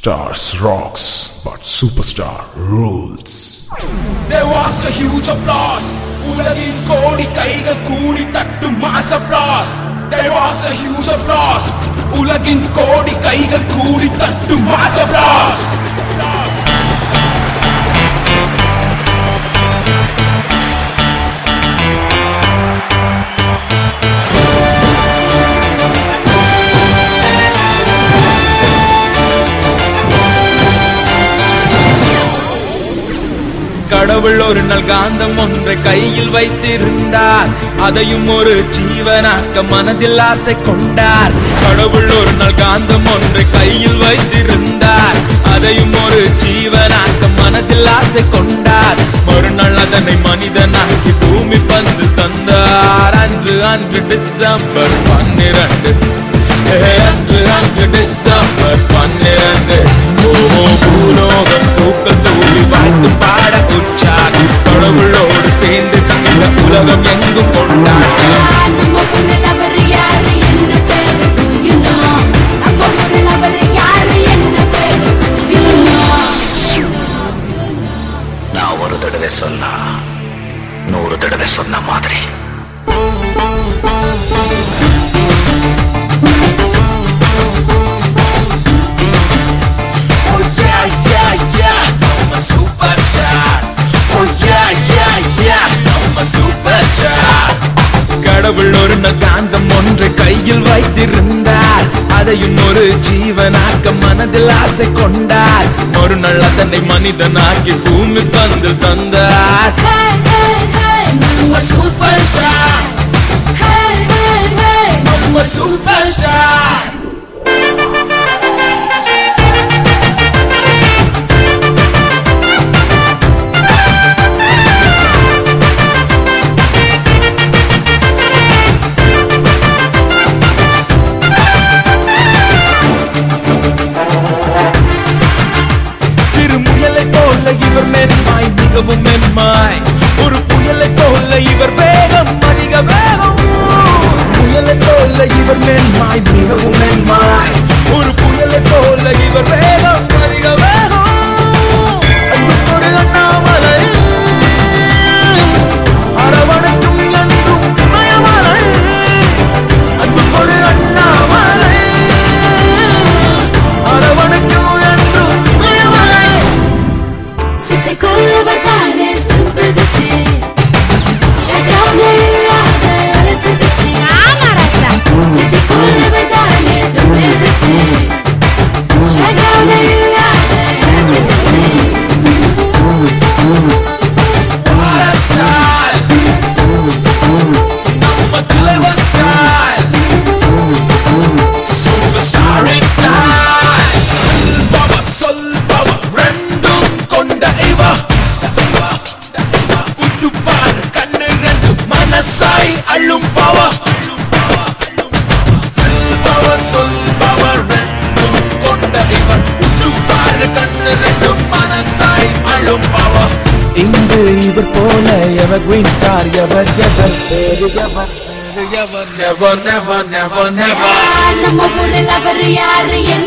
Stars rocks, but superstar rules. There was a huge applause உலகின் கோடி கைகள் கூடி தட்டும் mass applause There was a huge applause உலகின் கோடி கைகள் கூடி தட்டும் மாஸ் applause கடவுள் ஒரு நாள் காந்தம் ஒன்றை கையில் வைத்திருந்தார் அதையும் ஒரு ஜீவனாக்க மனதில் ஆசை கொண்டார் கடவுள் ஒரு நாள் காந்தம் ஒன்றை கையில் வைத்திருந்தார் அதையும் ஒரு ஜீவனாக்க மனதில் ஆசை கொண்டார் மறுநாள் அதனை மனிதனாக்கி பூமி பந்து தந்தார் அன்று அன்று டிசம்பர் பன்னிரண்டு அன்று அன்று டிசம்பர் பன்னிரண்டு ஓ பூலோகம் தூக்கல் தூவி வாழ்த்து பாட உற்சாகம் கடவுளோடு சேர்ந்து இந்த உலகம் எங்கும் கொண்டாட்டம் நம்ம ஊர்ல அவரு யாரு என்ன பேரு do you know நம்ம ஊர்ல அவரு யாரு என்ன பேரு do you know நான் ஒரு தடவை சொன்னா நூறு தடவை சொன்ன மாதிரி Oh yeah, yeah, yeah, I'm a superstar. Oh yeah, yeah, yeah, I'm a superstar. கடவுள் ஒரு நாள் காந்தம் ஒன்றை கையில் வைத்திருந்தார் அதையும் ஒரு ஜீவனாக்க மனதில் ஆசை கொண்டார் ஒரு நாள் அதனை மனிதனாக்கி பூமி பந்து தந்தார் hey hey hey நம்ம superstar. hey hey hey I'm a superstar. சிறு முயலை போல இவர் மென்மாய் மிகவும் மென்மாய் ஒரு புயலை போல இவர் வேகம் அதிக வேகம் புயலை போல இவர் மென்மாய் மிகவும் மென்மாய் ஒரு புயலை போல இவர் வேகம் அதிக வேகம் அன்புக்கொரு அண்ணாமலை அரவணைக்கும் என்றும் இமயமலை அன்புக்கொரு அண்ணாமலை அரவணைக்கும் என்றும் இமயமலை சிட்டிக்குள்ள வந்தானே சூப்பர் சிட்டி ஷட்டவுன் இல்லாத எலக்ட்ரிசிட்டி ஆமா ராசா சிட்டிக்குள்ள வந்தானே சூப்பர் சிட்டி ஷட்டவுன் இல்லாத எலக்ட்ரிசிட்டி What a style! நம்ம தலைவர் style! Superstar in style! சொல்பவ, சொல்பவ, ரெண்டும் கொண்ட இவ. இவ, இவ, உத்துப்பார் கண்ணு ரெண்டு மனசாய் அள்ளும் பவ. சொல்பவ, சொல்பவ, ரெண்டும் கொண்ட இவ. உத்துப்பார் கண்ணு ரெண்டு மனசாய் அள்ளும் பவ. இங்கு இவர் போல எவர் கிரீன் ஸ்டார் எவர் எவர் வேறு எவர் வேறு எவர் never never never never நம்ம ஊர்ல அவரு யாரு என்ன